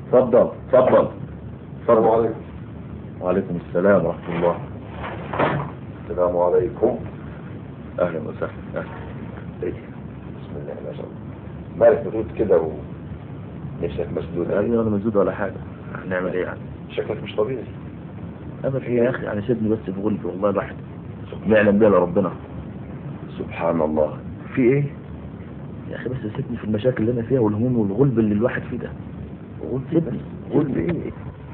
تفضل تفضل السلام تفضل عليكم وعليكم السلام ورحمة الله السلام عليكم أهلا وسهلا أهلا ايه بسم الله ما شاء الله مالك بتقول كده ونفسك مسدود أيوة أنا مزود ولا حاجة هنعمل إيه يعني شكلك مش طبيعي أبدا يا أخي يعني سيبني بس في غلبي والله الواحد ما يعلم بيها إلا ربنا سبحان الله في ايه يا أخي بس سيبني في المشاكل اللي أنا فيها والهموم والغلب اللي الواحد فيه ده سيبني قول ايه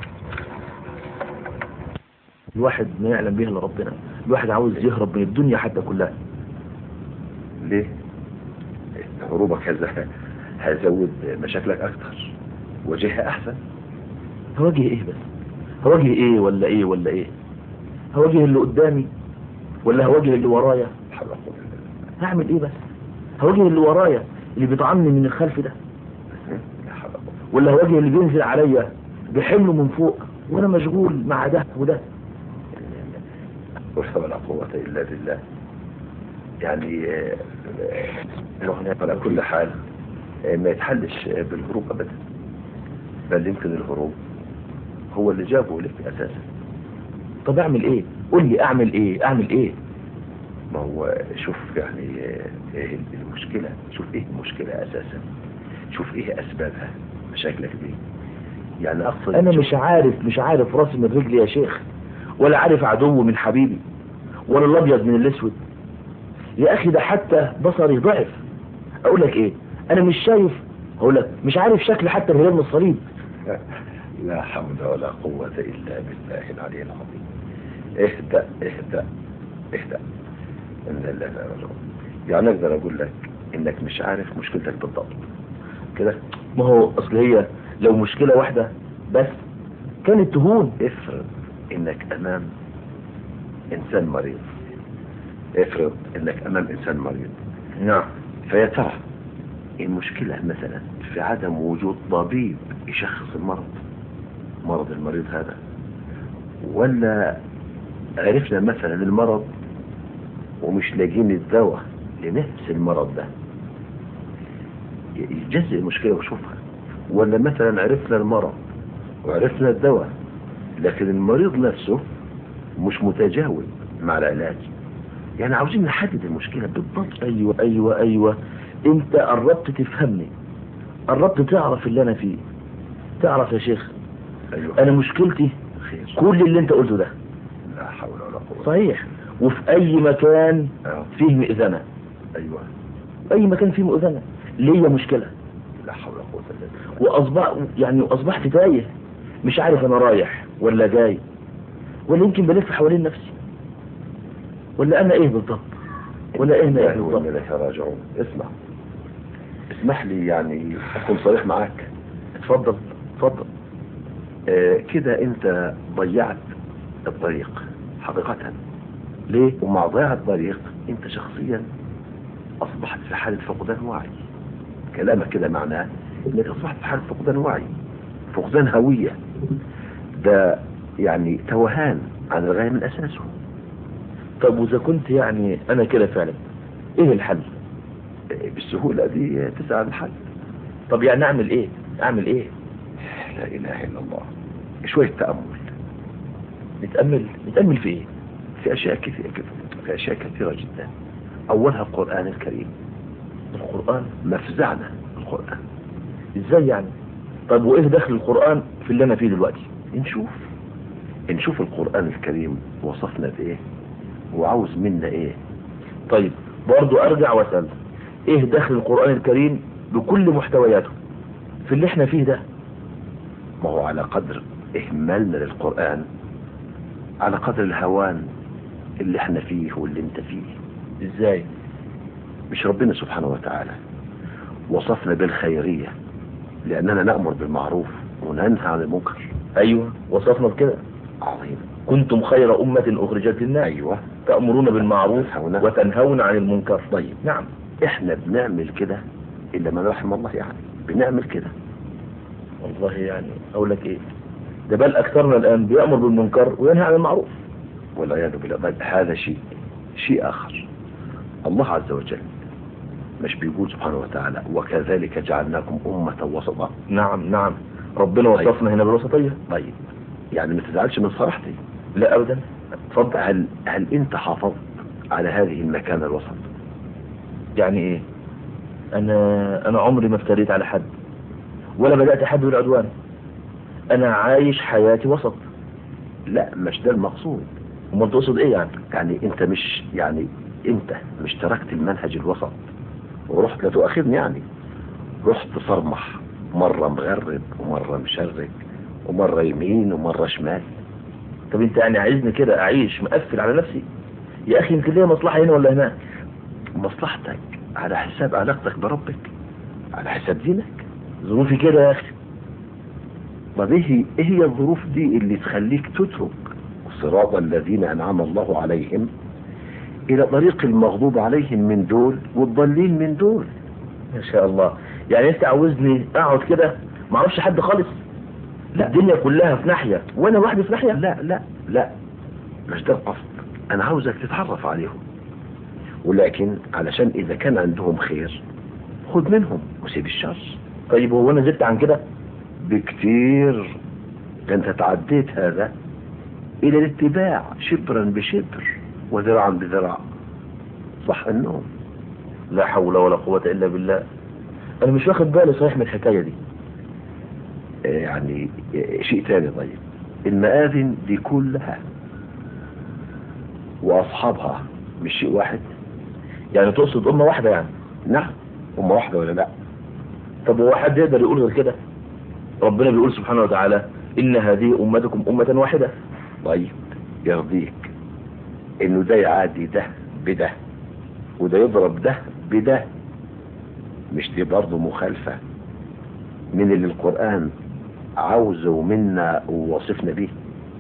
الواحد ما يعلم بيها إلا ربنا الواحد عاوز يهرب من الدنيا حتى كلها ليه هروبك هذا هيزود مشاكلك اكتر وجهها احسن هواجه إيه بس هواجه إيه ولا إيه ولا إيه هواجه اللي قدامي ولا هواجه اللي ورايا لا حول ولا قوة إلا بالله. هعمل إيه بس هواجه اللي ورايا اللي بيطعني من الخلف ده لا حول ولا قوة ولا هواجه اللي بينزل عليا بحمله من فوق وانا مشغول مع ده وده ولا ولا قوة إلا بالله يعني آه، آه، على كل حال آه، ما يتحلش آه، بالهروب أبدا بل يمكن الهروب هو اللي جابه لك أساسا طب اعمل ايه قول لي اعمل ايه اعمل ايه ما هو شوف يعني آه، ايه المشكلة شوف ايه المشكلة أساسا شوف ايه أسبابها مشاكلك دي يعني أقصد انا شوف- مش عارف مش عارف راسي من رجلي يا شيخ ولا عارف عدو من حبيبي ولا الابيض من الاسود يا اخي ده حتى بصري ضعف اقول لك ايه انا مش شايف اقول لك مش عارف شكل حتى الهلال من الصليب لا حول ولا قوة إلا بالله العلي العظيم اهدأ اهدأ اهدأ إن الله لا راجعون يعني أقدر أقول لك إنك مش عارف مشكلتك بالضبط كده ما هو اصل هي لو مشكلة واحدة بس كانت تهون افرض إنك أمام إنسان مريض افرض إنك أمام إنسان مريض نعم فيا ترى المشكلة مثلا في عدم وجود طبيب يشخص المرض مرض المريض هذا ولا عرفنا مثلا المرض ومش لاقيين الدواء لنفس المرض ده يجزئ المشكلة وشوفها ولا مثلا عرفنا المرض وعرفنا الدواء لكن المريض نفسه مش متجاوب مع العلاج يعني عاوزين نحدد المشكلة بالضبط ايوه ايوه ايوه انت قربت تفهمني قربت تعرف اللي انا فيه تعرف يا شيخ أيوة انا مشكلتي خير كل اللي انت قلته ده لا حول ولا قوة صحيح وفي اي مكان آه. فيه مئذنة أيوة اي مكان فيه مئذنة ليا مشكلة لا حول ولا قوة إلا بالله واصبح يعني اصبحت تايه مش عارف انا رايح ولا جاي ولا يمكن بلف حوالين نفسي ولا انا ايه بالضبط ولا ايه انا ايه الله وإنا بالضبط إليك راجعون اسمع اسمح لي يعني أكون صريح معاك اتفضل اتفضل آه كده أنت ضيعت الطريق حقيقة ليه ومع ضياع الطريق أنت شخصيا أصبحت في حالة فقدان وعي كلامك كده معناه أنك أصبحت في حالة فقدان وعي فقدان هوية ده يعني توهان عن الغاية من أساسه طب واذا كنت يعني انا كده فعلا ايه الحل آه، بالسهولة دي تسعى الحل طب يعني اعمل ايه اعمل ايه لا إله إلا الله شوية تأمل نتأمل نتأمل في ايه في أشياء كثيرة في أشياء كثيرة جدا أولها القرآن الكريم القرآن مفزعنا القرآن ازاي يعني طب وايه دخل القرآن في اللي انا فيه دلوقتي نشوف نشوف القرآن الكريم وصفنا بإيه وعاوز منا إيه طيب برضو ارجع واسأل ايه دخل القرآن الكريم بكل محتوياته في اللي احنا فيه ده ما هو على قدر إهمالنا للقرآن على قدر الهوان اللي احنا فيه واللي انت فيه ازاي مش ربنا سبحانه وتعالى وصفنا بالخيرية لأننا نأمر بالمعروف وننهى عن المنكر ايوه وصفنا بكده عظيم كنتم خير امة اخرجت للناس أيوة تأمرون بالمعروف وتنهون. وتنهون عن المنكر طيب نعم احنا بنعمل كده إلا من رحم الله يعني بنعمل كده والله يعني اقول لك ايه ده بل اكثرنا الان بيأمر بالمنكر وينهى عن المعروف والعياذ بالله بل هذا شيء شيء آخر الله عز وجل مش بيقول سبحانه وتعالى وكذلك جعلناكم أمة وسطا نعم نعم ربنا طيب. وصفنا هنا بالوسطية طيب يعني ما تزعلش من صراحتي لا ابدا اتفضل هل هل انت حافظت على هذه المكانة الوسط يعني ايه انا انا عمري ما افتريت على حد ولا بدأت حد بالعدوان انا عايش حياتي وسط لا مش ده المقصود امال تقصد ايه يعني يعني انت مش يعني انت مش تركت المنهج الوسط ورحت لا تؤاخذني يعني رحت تصرمح مرة مغرب ومرة مشرق ومرة يمين ومرة شمال طب انت يعني عايزني كده اعيش مقفل على نفسي يا اخي يمكن ليا مصلحة هنا ولا هناك مصلحتك على حساب علاقتك بربك على حساب دينك ظروفي كده يا اخي طب ايه ايه هي الظروف دي اللي تخليك تترك صراط الذين انعم الله عليهم الى طريق المغضوب عليهم من دول والضالين من دول ما شاء الله يعني انت عاوزني اقعد كده ما اعرفش حد خالص لا. الدنيا كلها في ناحية وانا لوحدي في ناحية لا لا لا مش ده القصد انا عاوزك تتعرف عليهم ولكن علشان اذا كان عندهم خير خد منهم وسيب الشر طيب هو انا زدت عن كده بكتير ده انت تعديت هذا الى الاتباع شبرا بشبر وذراعا بذراع صح النوم لا حول ولا قوة الا بالله انا مش واخد بالي صحيح من الحكاية دي آه، يعني آه، شيء تاني طيب المآذن دي كلها واصحابها مش شيء واحد يعني تقصد امة واحدة يعني نعم هم واحدة ولا لا طب هو حد يقدر يقول غير كده ربنا بيقول سبحانه وتعالى ان هذه امتكم امة واحدة طيب يرضيك انه ده يعادي ده بده وده يضرب ده بده مش دي برضه مخالفة من اللي القرآن عاوزه منا ووصفنا بيه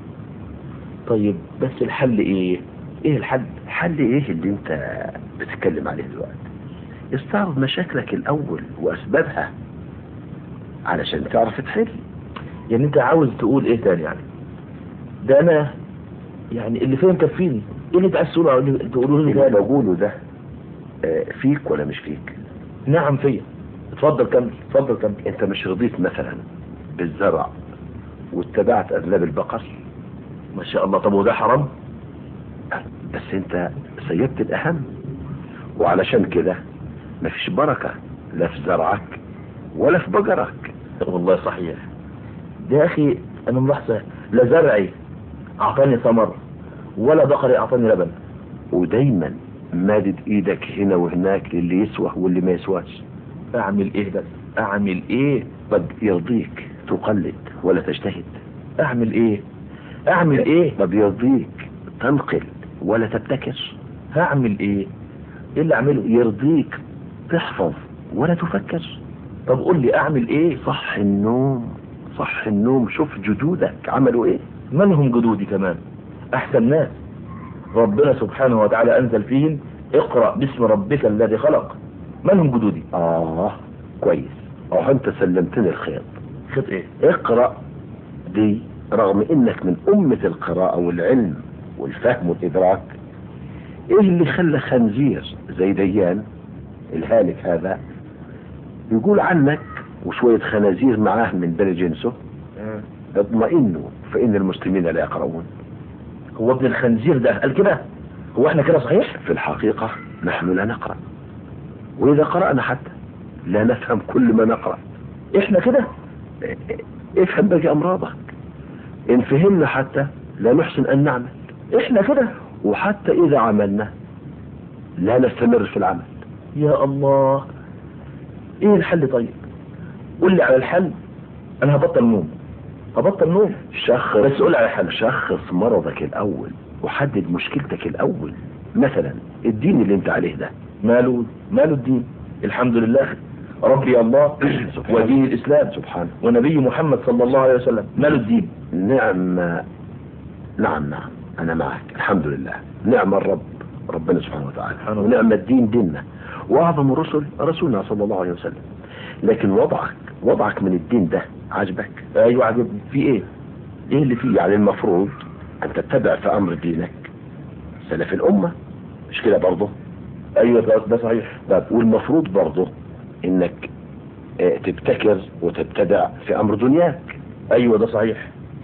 طيب بس الحل ايه ايه الحل حل ايه اللي انت بتتكلم عليه دلوقتي استعرض مشاكلك الاول واسبابها علشان تعرف تحل يعني انت عاوز تقول ايه تاني يعني ده انا يعني اللي فين كفيني ايه اللي انت عايز تقوله أو اللي تقوله لي اللي تاني بقوله ده آه، فيك ولا مش فيك نعم فيا اتفضل كمل اتفضل كمل انت مش رضيت مثلا بالزرع واتبعت اذناب البقر ما شاء الله طب وده حرام بس انت سيبت الاهم وعلشان كده مفيش بركة لا في زرعك ولا في بقرك والله صحيح ده يا اخي انا ملاحظه لا زرعي اعطاني ثمر ولا بقري اعطاني لبن ودايما مادد ايدك هنا وهناك للي يسوى واللي ما يسواش اعمل ايه بس اعمل ايه طب يرضيك تقلد ولا تجتهد اعمل ايه اعمل ايه طب يرضيك تنقل ولا تبتكر هعمل ايه ايه اللي اعمله يرضيك تحفظ ولا تفكر طب قول لي اعمل ايه صح النوم صح النوم شوف جدودك عملوا ايه من هم جدودي كمان احسن ناس ربنا سبحانه وتعالى انزل فيهم اقرأ باسم ربك الذي خلق من هم جدودي اه كويس اه انت سلمتني الخيط خط ايه اقرأ دي رغم انك من امة القراءة والعلم والفهم والادراك ايه اللي خلى خنزير زي ديان الهالك هذا يقول عنك وشوية خنازير معاه من بني جنسه اطمئنوا فإن المسلمين لا يقرؤون هو ابن الخنزير ده قال كده هو احنا كده صحيح في الحقيقة نحن لا نقرأ وإذا قرأنا حتى لا نفهم كل ما نقرأ احنا كده افهم بقى أمراضك إن فهمنا حتى لا نحسن أن نعمل احنا كده وحتى إذا عملنا لا نستمر في العمل يا الله ايه الحل طيب قول لي على الحل انا هبطل نوم هبطل نوم شخص بس قول لي على الحل شخص مرضك الأول وحدد مشكلتك الأول مثلا الدين اللي انت عليه ده ماله ماله الدين الحمد لله ربي الله سبحانه. ودين الاسلام سبحانه ونبي محمد صلى الله عليه وسلم ماله الدين نعم نعم نعم أنا معك الحمد لله نعم الرب ربنا سبحانه وتعالى سبحانه ونعم الدين ديننا وأعظم الرسل رسولنا صلى الله عليه وسلم لكن وضعك وضعك من الدين ده عجبك ايوه عجبني في ايه ايه اللي فيه يعني المفروض أن تتبع في أمر دينك سلف الأمة مش كده برضه ايوه ده- ده صحيح طب والمفروض برضه إنك آه، تبتكر وتبتدع في امر دنياك ايوه ده صحيح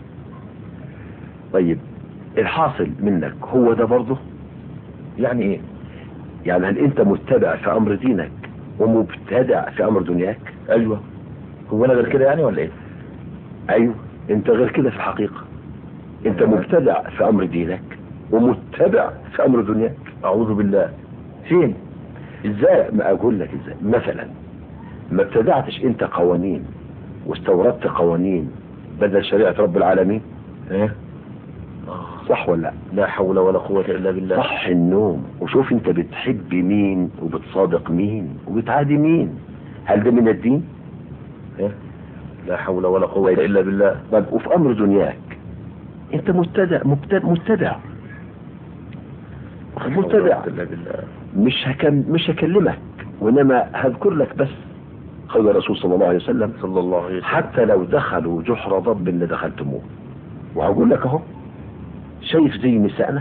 طيب الحاصل منك هو ده برضه يعني ايه يعني هل انت متبع في امر دينك ومبتدع في امر دنياك ايوه هو انا غير كده يعني ولا ايه ايوه انت غير كده في الحقيقة انت تمام. مبتدع في امر دينك ومتبع في امر دنياك اعوذ بالله فين ازاي ما اقول لك ازاي مثلا ما ابتدعتش انت قوانين واستوردت قوانين بدل شريعة رب العالمين ايه آه. صح ولا لا لا حول ولا قوة الا بالله صح النوم وشوف انت بتحب مين وبتصادق مين وبتعادي مين هل ده من الدين إيه؟ لا حول ولا قوة الا بالله طب وفي امر دنياك انت مبتدع مبتدع, مبتدع. مبتدع الا بالله مش هكم مش هكلمك وانما هذكر لك بس قول الرسول صلى الله عليه وسلم صلى الله عليه وسلم حتى لو دخلوا جحر ضب اللي دخلتموه وهقول لك اهو شايف زي نسائنا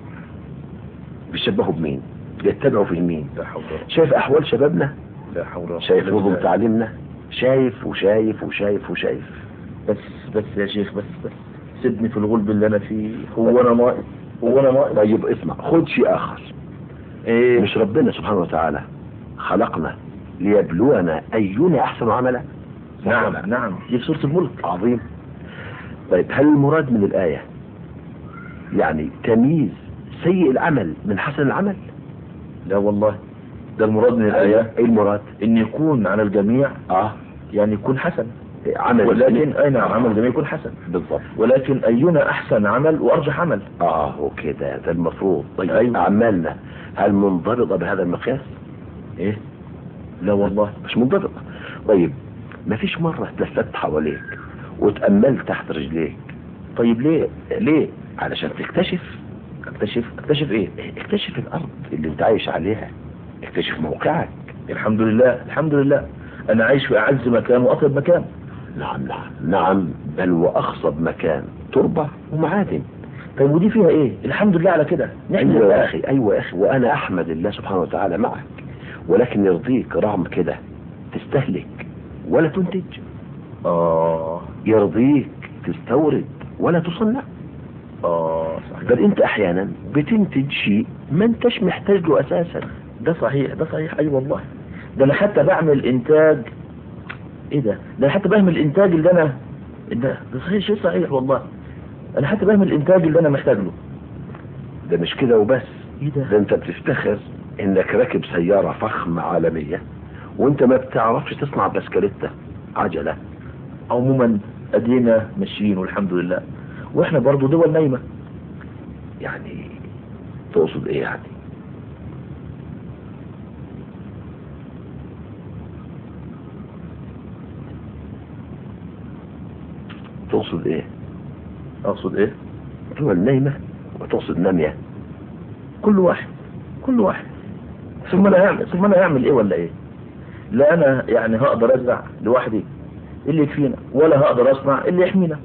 بيشبهوا بمين بيتبعوا في مين لا حول ولا شايف احوال شبابنا لا حول ولا شايف قوة نظم إلا تعليمنا شايف وشايف وشايف وشايف بس بس يا شيخ بس بس سيبني في الغلب اللي انا فيه هو انا ناقص هو انا ناقص طيب اسمع خد شيء اخر ايه مش ربنا سبحانه وتعالى خلقنا ليبلونا اينا احسن عملا صح ولا نعم لا؟ نعم دي في سورة الملك عظيم طيب هل المراد من الآية يعني تمييز سيء العمل من حسن العمل لا والله ده المراد من الآية ايه المراد ان يكون على الجميع اه يعني يكون حسن عمل ولكن اي نعم عمل الجميع يكون حسن بالضبط ولكن اينا احسن عمل وارجح عمل اه وكده ده المفروض طيب أيوة. اعمالنا هل منضبطة بهذا المقياس ايه لا والله مش منضبطة طيب ما فيش مرة تلفت حواليك وتأملت تحت رجليك طيب ليه ليه علشان تكتشف اكتشف اكتشف ايه اكتشف الارض اللي انت عايش عليها اكتشف موقعك الحمد لله الحمد لله انا عايش في اعز مكان واطيب مكان نعم نعم نعم بل واخصب مكان تربة ومعادن طيب ودي فيها ايه الحمد لله على كده نحمد ايوه يا الله اخي ايوه يا اخي وانا احمد الله سبحانه وتعالى معك ولكن يرضيك رغم كده تستهلك ولا تنتج اه يرضيك تستورد ولا تصنع اه صحيح بل انت احيانا بتنتج شيء ما انتش محتاج له اساسا ده صحيح ده صحيح اي والله ده انا حتى بعمل انتاج ايه ده ده انا حتى بعمل الانتاج اللي انا ده ده صحيح شيء صحيح والله انا حتى بعمل الانتاج اللي انا محتاج له ده مش كده وبس ايه ده ده انت بتفتخر انك راكب سيارة فخمة عالمية وانت ما بتعرفش تصنع بسكليتة عجلة عموما ادينا ماشيين والحمد لله واحنا برضو دول نايمة يعني تقصد ايه يعني تقصد ايه اقصد ايه دول نايمة وتقصد نامية كل واحد كل واحد ثم انا هعمل ثم انا هعمل ايه ولا ايه لا انا يعني هقدر ازرع لوحدي اللي يكفينا ولا هقدر اصنع اللي يحمينا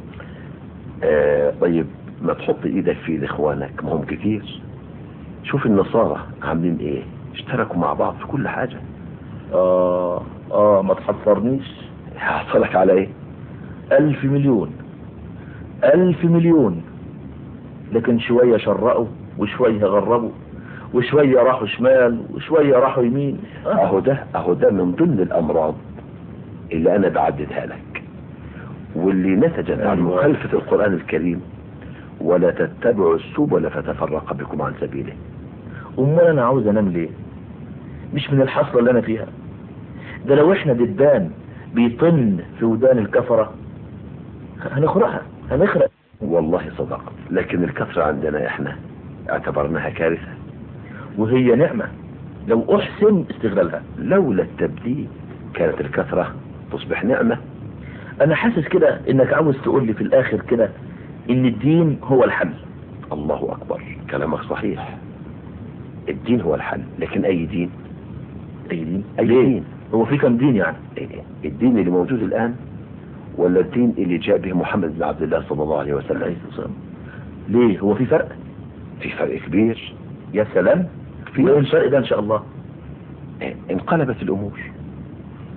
آه طيب ما تحط ايدك في ايد اخوانك ما هم كتير شوف النصارى عاملين ايه اشتركوا مع بعض في كل حاجة اه اه ما تحصرنيش هحصلك على ايه ألف مليون ألف مليون لكن شوية شرقوا وشوية غربوا وشوية راحوا شمال وشوية راحوا يمين اهو ده اهو ده من ضمن الامراض اللي انا بعددها لك واللي نتجت عن أيوة. مخالفة القرآن الكريم ولا تتبعوا السبل فتفرق بكم عن سبيله امال انا عاوز انام ليه مش من الحصرة اللي انا فيها ده لو احنا دبان بيطن في ودان الكفرة هنخرقها هنخرق والله صدقت لكن الكثرة عندنا احنا اعتبرناها كارثة وهي نعمة لو احسن استغلالها لولا التبديل كانت الكثرة تصبح نعمة انا حاسس كده انك عاوز تقول لي في الاخر كده ان الدين هو الحل الله اكبر كلامك صحيح الدين هو الحل لكن اي دين اي دين اي ليه؟ دين هو في كم دين يعني الدين اللي موجود الان ولا الدين اللي جاء به محمد بن عبد الله صلى الله عليه عليه وسلم الصلاة والسلام. ليه هو في فرق في فرق كبير يا سلام في ايه الفرق ده ان شاء الله انقلبت الامور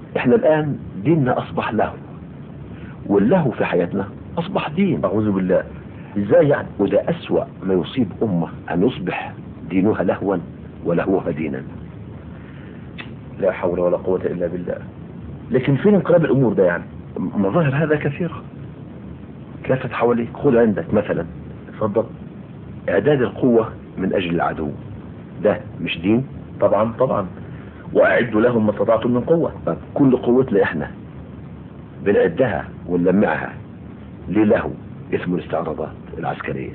احنا الآن ديننا أصبح له واللهو في حياتنا أصبح دين اعوذ بالله ازاي يعني وده أسوأ ما يصيب أمة أن يصبح دينها لهوا ولهوها دينا لا حول ولا قوة الا بالله لكن فين انقلاب الامور ده يعني مظاهر هذا كثيرة كافت حواليك خذ عندك مثلا اتفضل إعداد القوة من أجل العدو ده مش دين طبعا طبعا واعدوا لهم ما استطعتم من قوة طب كل قوتنا احنا بنعدها ونلمعها للهو اسمه الاستعراضات العسكرية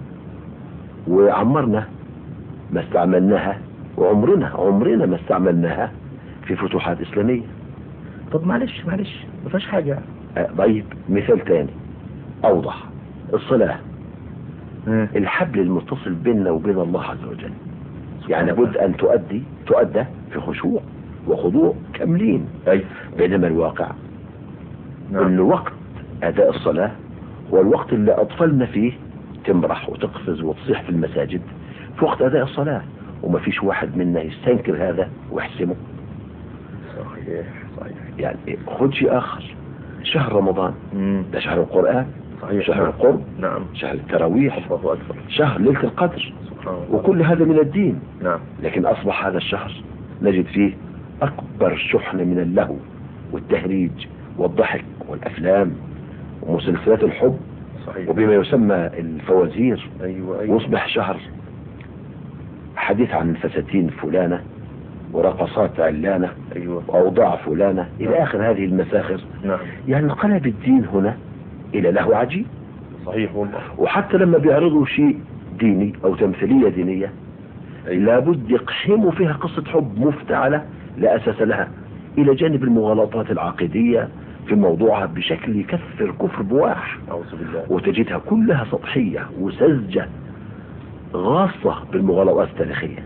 وعمرنا ما استعملناها وعمرنا عمرنا ما استعملناها في فتوحات إسلامية طب معلش معلش ما فيهاش حاجة يعني آه، طيب مثال تاني أوضح الصلاة مم. الحبل المتصل بيننا وبين الله عز وجل يعني سبحان لابد أن تؤدي تؤدى في خشوع وخضوع كاملين اي بينما الواقع نعم ان وقت اداء الصلاة هو الوقت اللي اطفالنا فيه تمرح وتقفز وتصيح في المساجد في وقت اداء الصلاة وما فيش واحد منا يستنكر هذا ويحسمه صحيح صحيح يعني خد شيء اخر شهر رمضان مم. ده شهر القرآن صحيح شهر نعم. القرب نعم شهر التراويح الله اكبر شهر ليلة القدر سبحان الله وكل هذا من الدين نعم لكن أصبح هذا الشهر نجد فيه أكبر شحن من اللهو والتهريج والضحك والأفلام ومسلسلات الحب صحيح وبما يسمى الفوازير ايوه ايوه ويصبح شهر حديث عن فساتين فلانة ورقصات علانة ايوه وأوضاع فلانة إلى آخر هذه المساخر نعم يعني انقلب الدين هنا إلى لهو عجيب صحيح والله وحتى لما بيعرضوا شيء ديني أو تمثيلية دينية أيوة. لابد يقحموا فيها قصة حب مفتعلة لا أساس لها إلى جانب المغالطات العقيدية في موضوعها بشكل يكفر كفر بواح اعوذ بالله وتجدها كلها سطحية وسذجة غاصة بالمغالطات التاريخية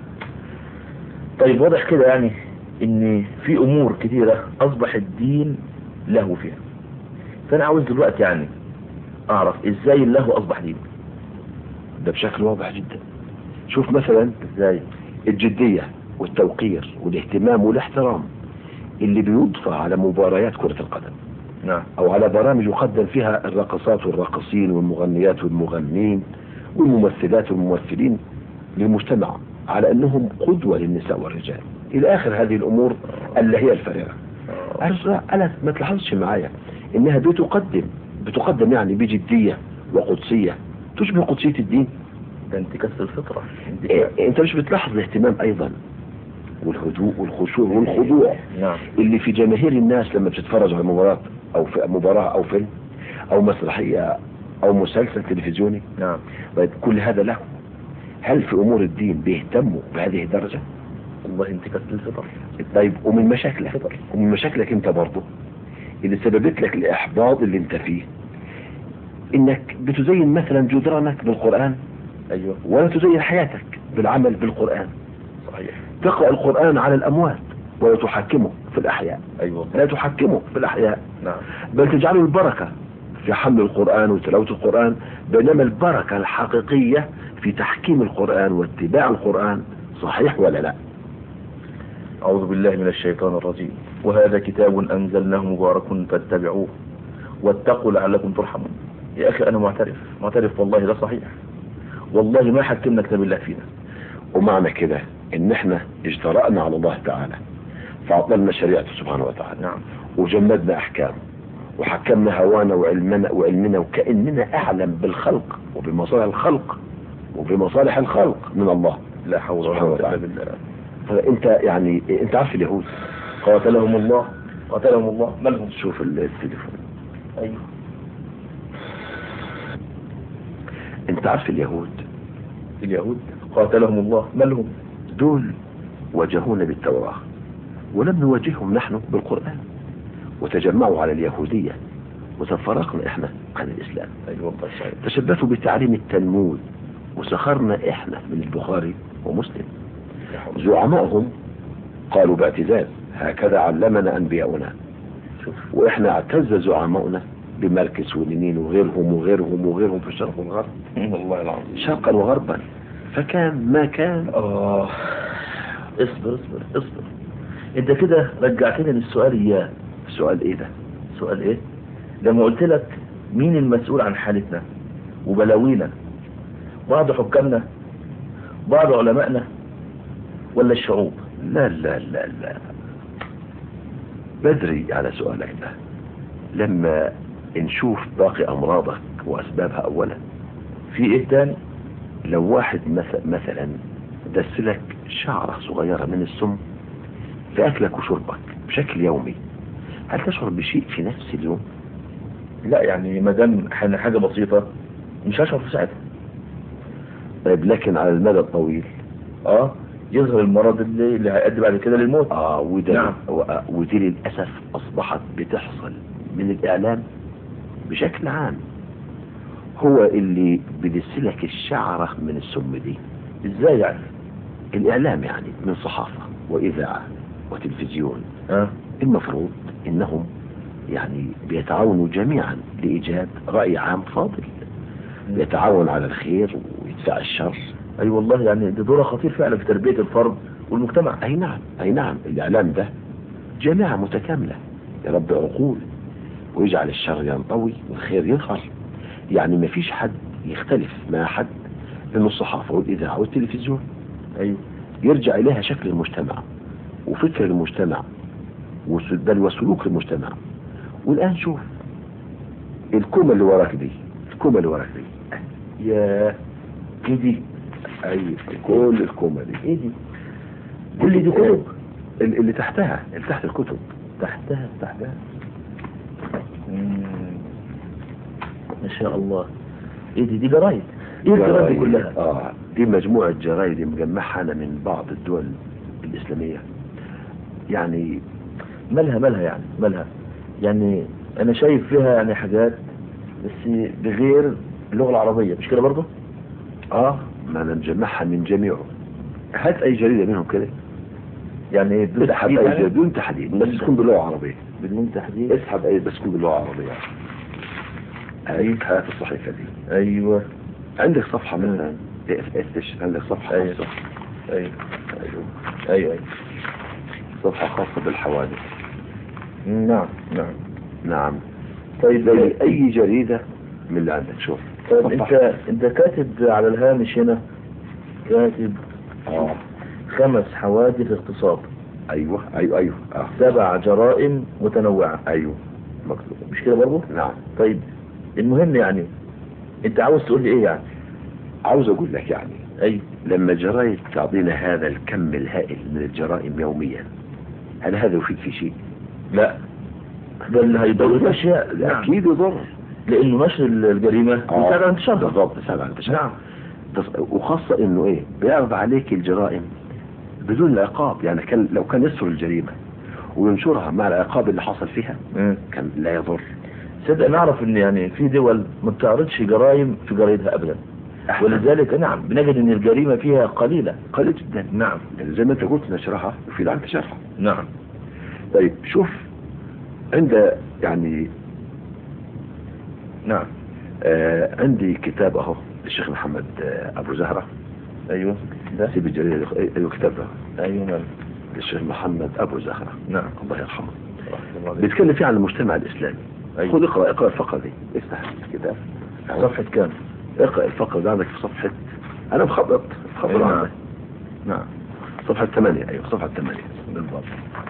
طيب واضح كده يعني ان في امور كتيرة اصبح الدين له فيها فانا عاوز دلوقتي يعني اعرف ازاي اللهو اصبح دين ده بشكل واضح جدا شوف مثلا ازاي الجدية والتوقير والاهتمام والاحترام اللي بيضفى على مباريات كرة القدم نعم او على برامج يقدم فيها الراقصات والراقصين والمغنيات والمغنين والممثلات والممثلين للمجتمع على انهم قدوة للنساء والرجال الى اخر هذه الامور اللي هي الفارغة عارف لا، انا ما تلاحظش معايا انها بتقدم بتقدم يعني بجدية وقدسية تشبه قدسية الدين ده انتكاس الفطرة إيه، انت مش بتلاحظ الاهتمام ايضا والهدوء والخشوع والخضوع نعم اللي في جماهير الناس لما بتتفرج على مباراة او في مباراة او فيلم او مسرحية او مسلسل تلفزيوني نعم طيب كل هذا له هل في امور الدين بيهتموا بهذه الدرجة والله انتكاس الفطرة طيب ومن مشاكلك ومن مشاكلك انت برضه اللي سببت لك الاحباط اللي انت فيه انك بتزين مثلا جدرانك بالقرآن ايوه ولا تزين حياتك بالعمل بالقرآن صحيح تقرأ القرآن على الأموات ولا تحكمه في الأحياء ايوه لا تحكمه في الأحياء نعم بل تجعله البركة في حمل القرآن وتلاوة القرآن بينما البركة الحقيقية في تحكيم القرآن واتباع القرآن صحيح ولا لا أعوذ بالله من الشيطان الرجيم وهذا كتاب أنزلناه مبارك فاتبعوه واتقوا لعلكم ترحمون يا أخي أنا معترف معترف والله ده صحيح والله ما حكمنا كتاب الله فينا ومعنى كده ان احنا اجترأنا على الله تعالى فعطلنا شريعته سبحانه وتعالى نعم وجمدنا احكامه وحكمنا هوانا وعلمنا وعلمنا وكأننا اعلم بالخلق وبمصالح الخلق وبمصالح الخلق من الله لا حول ولا سبحانه قوة إلا وتعالى. بالله فانت يعني انت عارف اليهود قاتلهم الله قاتلهم الله مالهم شوف التليفون أيوه انت عارف اليهود اليهود قاتلهم الله مالهم دول واجهونا بالتوراة ولم نواجههم نحن بالقرآن وتجمعوا على اليهودية وتفرقنا احنا عن الاسلام أيوه والله صحيح تشبثوا بتعليم التلمود وسخرنا احنا من البخاري ومسلم لا حول. زعمائهم قالوا باعتزاز هكذا علمنا انبياؤنا شوف واحنا اعتز زعماؤنا بمركز ولينين وغيرهم وغيرهم وغيرهم في الشرق والغرب والله العظيم شرقا وغربا فكان ما كان آه اصبر اصبر اصبر انت كده رجعتني للسؤال اياه السؤال ايه ده سؤال ايه لما قلت لك مين المسؤول عن حالتنا وبلاوينا بعض حكامنا بعض علمائنا ولا الشعوب لا لا لا لا بدري على سؤالك ده لما نشوف باقي امراضك واسبابها اولا في ايه تاني لو واحد مث- مثلا دسلك شعرة صغيرة من السم في أكلك وشربك بشكل يومي هل تشعر بشيء في نفس اليوم؟ لا يعني ما دام إحنا حاجه بسيطه مش هشعر في ساعتها طيب لكن على المدى الطويل اه يظهر المرض اللي, اللي هيؤدي بعد كده للموت آه وده نعم. و- ودي للأسف أصبحت بتحصل من الإعلام بشكل عام هو اللي بيدسلك الشعرة من السم دي ازاي يعني الإعلام يعني من صحافة وإذاعة وتلفزيون اه المفروض انهم يعني بيتعاونوا جميعا لايجاد راي عام فاضل يتعاون على الخير ويدفع الشر اي والله يعني ده دور خطير فعلا في تربيه الفرد والمجتمع اي نعم اي نعم الاعلام ده جماعه متكامله يربي عقول ويجعل الشر ينطوي والخير يظهر يعني ما فيش حد يختلف مع حد لأن الصحافة والإذاعة والتلفزيون ايوه يرجع إليها شكل المجتمع وفكر المجتمع وس- بل وسلوك المجتمع والآن شوف الكومة اللي وراك دي الكومة اللي وراك دي يا كده أي كل الكومة دي ايه دي كل دي كتب ال- اللي تحتها اللي تحت الكتب تحتها تحتها مم. ما شاء الله ايه دي دي جرايد ايه الجرايد دي كلها اه دي مجموعة جرايد مجمعها أنا من بعض الدول الإسلامية يعني مالها مالها يعني مالها يعني انا شايف فيها يعني حاجات بس بغير اللغة العربية مش كده برضه اه ما أنا مجمعها من جميعه هات أي جريدة منهم كده يعني ايه بدون اسحب تحديد أي يعني؟ جريدة بدون تحديد بس تكون باللغة العربية بدون تحديد اسحب أي بس تكون باللغة العربية هاي هات الصحيفة دي ايوه عندك صفحة مثلا افتش عندك صفحة أيوة. خاصة ايوه أيوة. ايوه ايوه صفحة خاصة بالحوادث نعم نعم نعم طيب زي أي جريدة من اللي عندك شوف طيب صفحة. انت انت كاتب على الهامش هنا كاتب اه خمس حوادث اغتصاب ايوه ايوه ايوه اه سبع جرائم متنوعة ايوه مكتوب مش كده برضه نعم طيب المهم يعني انت عاوز تقول لي ايه يعني عاوز اقول لك يعني ايوه لما الجرائد تعطينا هذا الكم الهائل من الجرائم يوميا هل هذا يفيد في شيء؟ لا ده اللي هيضر اشياء نعم. اكيد يضر لانه نشر الجريمه بيساعد على انتشارها بالضبط بيساعد على انتشارها نعم تص- وخاصة انه ايه بيعرض عليك الجرائم بدون العقاب يعني كان لو كان يسر الجريمة وينشرها مع العقاب اللي حصل فيها مم. كان لا يضر صدق نعرف ان يعني في دول ما بتعرضش جرائم في جرايدها ابدا ولذلك نعم بنجد ان الجريمه فيها قليله قليل جدا نعم يعني زي ما انت قلت نشرها يفيد عن انتشارها نعم طيب شوف عند يعني نعم آه عندي كتاب اهو للشيخ محمد آه ابو زهره ايوه ده سيب الجريده ايوه كتاب ده ايوه نعم للشيخ محمد ابو زهره نعم الله يرحمه رحمة الله عليه. بيتكلم فيه عن المجتمع الاسلامي أيوة. خذ اقرا اقرا الفقره دي افتح الكتاب صفحه كام اقرا الفقره دي عندك في صفحه انا مخبط مخبط أيوة. عندك نعم صفحه 8 ايوه صفحه 8 بالضبط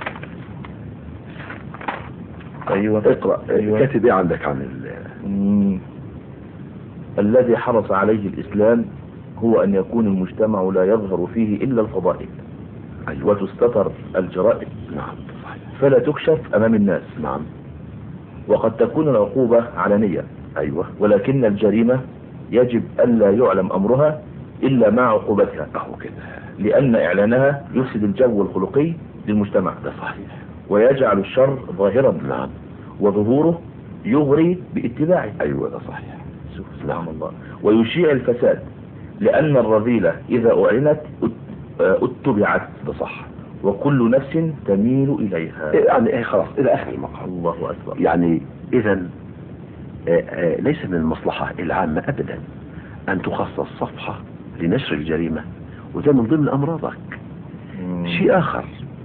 ايوه اقرا أيوة. كاتب ايه عندك عن ال مم. الذي حرص عليه الإسلام هو أن يكون المجتمع لا يظهر فيه إلا الفضائل ايوه وتستتر الجرائم نعم صحيح فلا تكشف أمام الناس نعم وقد تكون العقوبة علنية ايوه ولكن الجريمة يجب ألا يعلم أمرها إلا مع عقوبتها اهو كده لأن إعلانها يفسد الجو الخلقي للمجتمع ده صحيح ويجعل الشر ظاهرا نعم وظهوره يغري باتباعه ايوه ده صحيح سبحان الله ويشيع الفساد لأن الرذيلة إذا أعلنت أت- آه، اتبعت ده صح وكل نفس تميل إليها يعني ايه خلاص الى اخر المقام الله أكبر يعني اذا ليس من المصلحة العامة ابدا ان تخصص صفحة لنشر الجريمة وده من ضمن امراضك مم. شيء اخر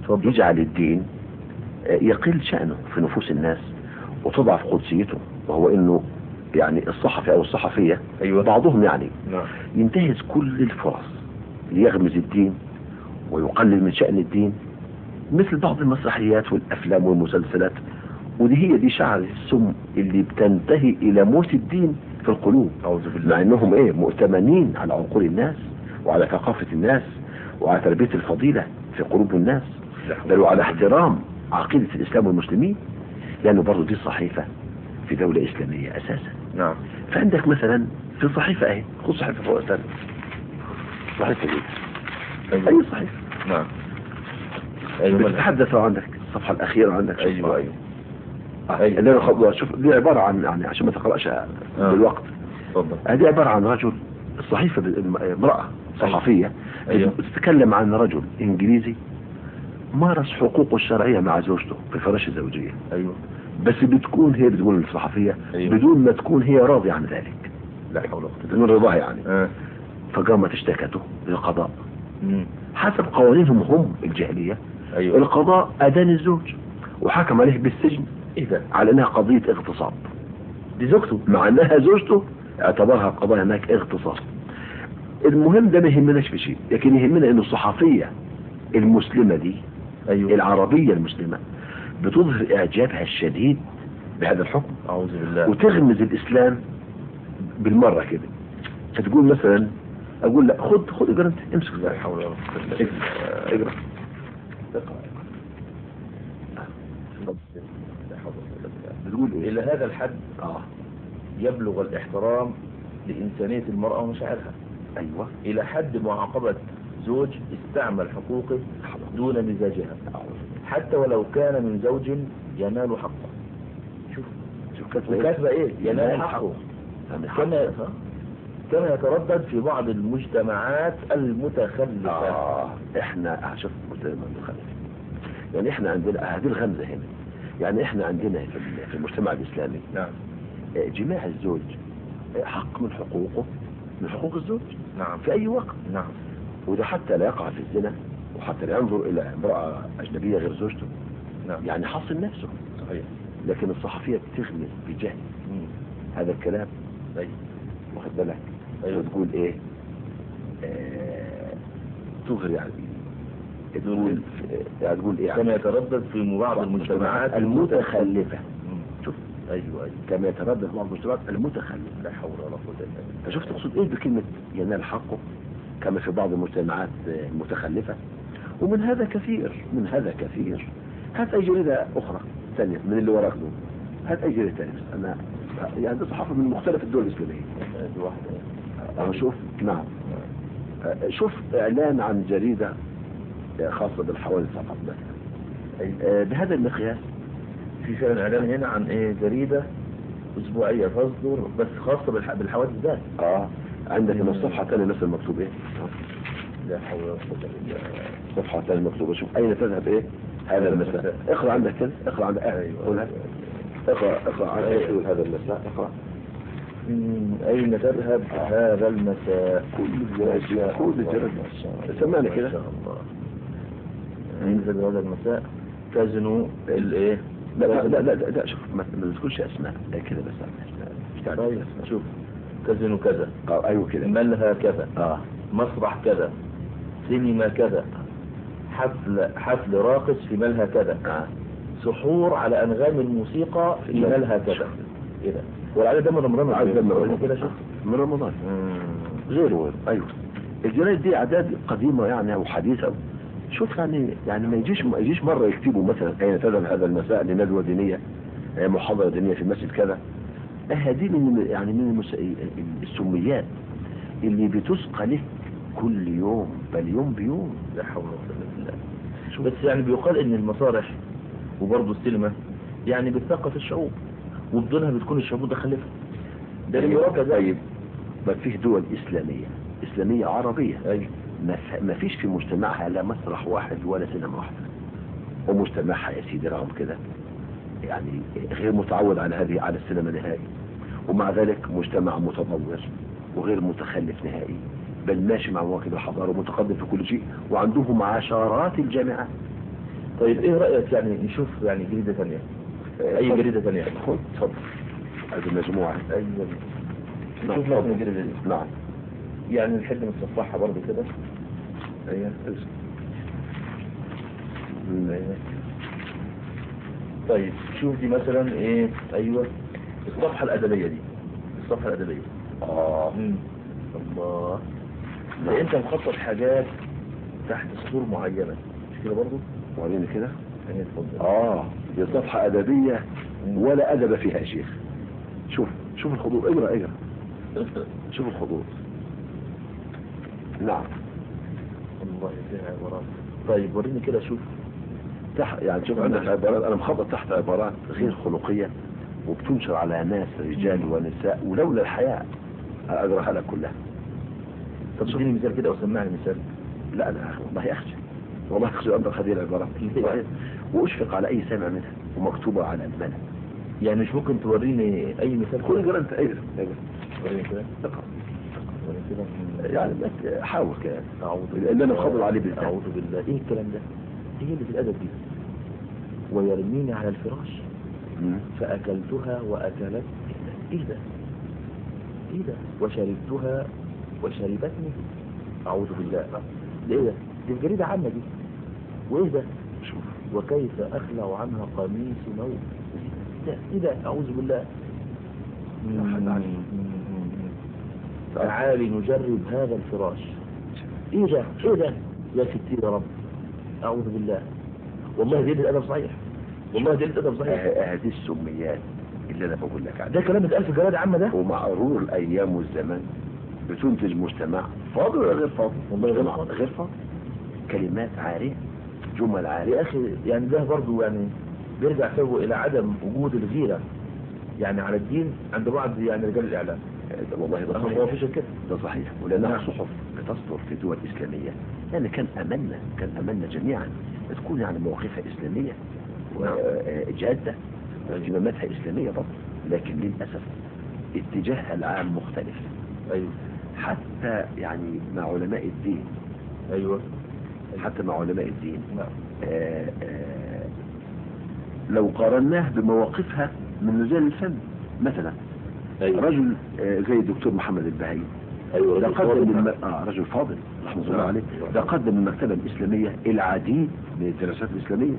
اتفضل. يجعل الدين آه، يقل شأنه في نفوس الناس وتضعف قدسيته وهو انه يعني الصحفي او الصحفية ايوه بعضهم يعني نعم ينتهز كل الفرص ليغمز الدين ويقلل من شأن الدين مثل بعض المسرحيات والأفلام والمسلسلات ودي هي دي شعر السم اللي بتنتهي إلى موت الدين في القلوب اعوذ بالله مع انهم ايه مؤتمنين على عقول الناس وعلى ثقافة الناس وعلى تربية الفضيلة في قلوب الناس لا حول بل وعلى احترام عقيدة الإسلام والمسلمين لأنه برضه دي صحيفة في دولة إسلامية أساسا نعم فعندك مثلا في صحيفة اهي خذ صحيفة فوق أستاذ صحيفة دي ايوه أي صحيفة نعم ايوه مالها؟ بتتحدث عندك الصفحة الأخيرة عندك شوف ايوه بقى. ايوه آه، أيوة. اللي أنا خ- شوف دي عبارة عن يعني عشان ما تقرأش بالوقت اتفضل هذه عبارة عن رجل الصحيفة ب- امرأة صحفية أيوة. تتكلم عن رجل إنجليزي مارس حقوقه الشرعية مع زوجته في فراش الزوجية ايوه بس بتكون هي بتقول الصحفية أيوة. بدون ما تكون هي راضية عن ذلك لا حول ولا قوه بدون رضاها يعني اه فقامت اشتكته للقضاء مم. حسب قوانينهم هم الجاهلية ايوه القضاء أدان الزوج وحكم عليه بالسجن ايه ده على انها قضية اغتصاب دي زوجته مع انها زوجته اعتبرها القضاء هناك اغتصاب المهم ده ما يهمناش في شيء لكن يهمنا ان الصحفية المسلمة دي ايوه العربية المسلمة بتظهر اعجابها الشديد بهذا الحكم اعوذ بالله وتغمز الاسلام بالمرة كده فتقول مثلا اقول لا خد خد اقرا انت امسك لا ذلك حول ولا قوه الا اقرا بالله اقرا لا حول ولا قوه الا بالله بتقول ايه الى هذا الحد اه يبلغ الاحترام لإنسانية المرأة ومشاعرها ايوه إلى حد معاقبة زوج استعمل حقوقه دون مزاجها حتى ولو كان من زوج ينال حقه شوف شوف كاتبه ايه وكاتبه ايه ينال ينال حقه يعني كما ها؟ كما يتردد في بعض المجتمعات المتخلفة آه احنا شوف مجتمع مخالف يعني احنا عندنا هذه الغمزة هنا يعني احنا عندنا في ال- في المجتمع الاسلامي نعم آه، جماع الزوج آه، حق من حقوقه من حقوق الزوج نعم في اي وقت نعم وده حتى لا يقع في الزنا وحتى لا ينظر الى امرأة اجنبية غير زوجته نعم يعني حصن نفسه صحيح لكن الصحفية بتغمز بجهل مم. هذا الكلام أيوة. واخد بالك أيوة. وتقول ايه آه تظهر يعني تقول يعني تقول ايه كما يتردد في بعض المجتمعات المتخلفة مم. شوف ايوه ايوه كما يتردد بعض المجتمعات المتخلفة لا حول ولا قوه الا بالله فشفت تقصد ايه بكلمة ينال حقه كما في بعض المجتمعات آه، المتخلفة ومن هذا كثير من هذا كثير هات اي جريدة اخرى ثانية من اللي وراك دول هات اي جريدة ثانية انا يعني دي صحافة من مختلف الدول الاسلامية دي واحده أنا شوف نعم آه، شوف اعلان عن جريدة آه، خاصة بالحوادث فقط مثلا آه، بهذا المقياس في فعلا اعلان هنا عن ايه جريده اسبوعيه تصدر بس خاصه بالح... بالحوادث ذات اه عندك من الصفحة الثانية مثلا مكتوب ايه لا حول ولا قوه الا بالله الصفحة الثانية مكتوب شوف اين تذهب ايه هذا المساء اقرأ عندك كده اقرأ عندك آه، قولها اقرأ اقرأ عندك تقول هذا المساء اقرأ مم، اين تذهب هذا المساء كل الجرائد كل الجرائد سمعني كده ما شاء الله اين تذهب هذا المساء تزنو الايه لا لا لا لا, لا شوف ما ما تذكرش اسماء لا كده بس أسماء. مش تعرف طيب أسماء. شوف تزنو كذا اه ايوه كده ملهى كذا اه مسرح كذا سينما كذا حفل حفل راقص في ملهى كذا اه سحور على انغام الموسيقى في لا. ملهى كذا كده والعدد ده من رمضان عدد من رمضان. كده شوف من رمضان مم. غير غير ايوه الجرايد دي اعداد قديمه يعني او حديثه شوف يعني يعني ما يجيش ما يجيش مره يكتبوا مثلا اين تذهب هذا المساء لندوه دينيه آه، محاضره دينيه في مسجد كذا آه، هذه من يعني من المس... السميات اللي بتسقى لك كل يوم بل يوم بيوم لا حول ولا قوه الا بالله بس يعني بيقال ان المسارح وبرضه السينما يعني بتثقف الشعوب وبدونها بتكون الشعوب متخلفه ده اللي يراجع ده طيب ما فيه دول اسلاميه اسلاميه عربيه ايوه ما ف- ما فيش في مجتمعها لا مسرح واحد ولا سينما واحده ومجتمعها يا سيدي رغم كده يعني غير متعود على هذه على السينما نهائي ومع ذلك مجتمع متطور وغير متخلف نهائي بل ماشي مع مواكب الحضاره ومتقدم في كل شيء وعندهم عشرات الجامعات طيب ايه رأيك يعني نشوف يعني جريدة ثانية اي جريدة ثانية خد اتفضل هذه المجموعة ايوه نعم، شوف مثلا اتفضل. الجريدة دي نعم يعني نحب نصفحها برضه كده ايوه ايوه طيب شوف دي مثلا ايه ايوه الصفحة الأدبية دي الصفحة الأدبية اه مم. الله ده انت مخطط حاجات تحت سطور معينة مش كده برضه؟ وريني كده يعني اتفضل اه دي صفحة أدبية ولا أدب فيها يا شيخ شوف شوف الخطوط اقرا اقرا شوف الخطوط نعم الله فيها عبارات طيب وريني كده شوف تحت يعني شوف عندك عبارات انا مخطط تحت عبارات غير خلقية وبتنشر على ناس رجال ونساء ولولا الحياء اقراها لك كلها طب اديني مثال كده او سمعني مثال لا لا والله اخشى والله اخشى ان هذه العبارات ليه؟ واشفق على اي سامع منها ومكتوبة على الملأ يعني مش ممكن توريني اي مثال كل اقرا انت اقرا اقرا وريني كده اقرا وريني كده يعني بس حاول كده أعوذ اللي انا مخضر عليه بالذات أعوذ بالله إيه الكلام ده؟ إيه اللي في الأدب دي؟ ويرميني على الفراش مم. فأكلتها وأكلت إيه ده؟ إيه ده؟ وشربتها وشربتني أعوذ بالله ده إيه ده؟ دي في جريدة عامة دي وإيه ده؟ شوف وكيف أخلع عنها قميص موت ده إيه ده؟ أعوذ بالله لا حد عليه. تعالي نجرب هذا الفراش ايه ده ايه ده يا ستي يا رب اعوذ بالله والله دي الادب صحيح والله دي الادب صحيح ه- هذه السميات اللي انا بقول لك عنها ده كلام اتقال في جرائد عامه ده ومع مرور الايام والزمن بتنتج مجتمع فاضل ولا غير فاضل والله غير مجتمع فاضل. غير فاضل كلمات عارية جمل عارية يا اخي يعني ده برضه يعني بيرجع سببه الى عدم وجود الغيره يعني على الدين عند بعض يعني رجال الاعلام ده والله ده هو صحيح مفيش كده ده صحيح ولانها نعم. صحف بتصدر في دول اسلامية يعني كان املنا كان املنا جميعا تكون يعني مواقفها اسلامية نعم. وجادة واهتماماتها اسلامية برضه لكن للاسف اتجاهها العام مختلف ايوه حتى يعني مع علماء الدين ايوه حتى مع علماء الدين نعم آه، آه، لو قارناه بمواقفها من رجال الفن مثلا ايوه رجل آه، زي الدكتور محمد البهي ايوه ده رجل قدم فاضل. الم... آه رجل فاضل رحمه الله نعم. عليه ده قدم المكتبة الإسلامية العديد من الدراسات الإسلامية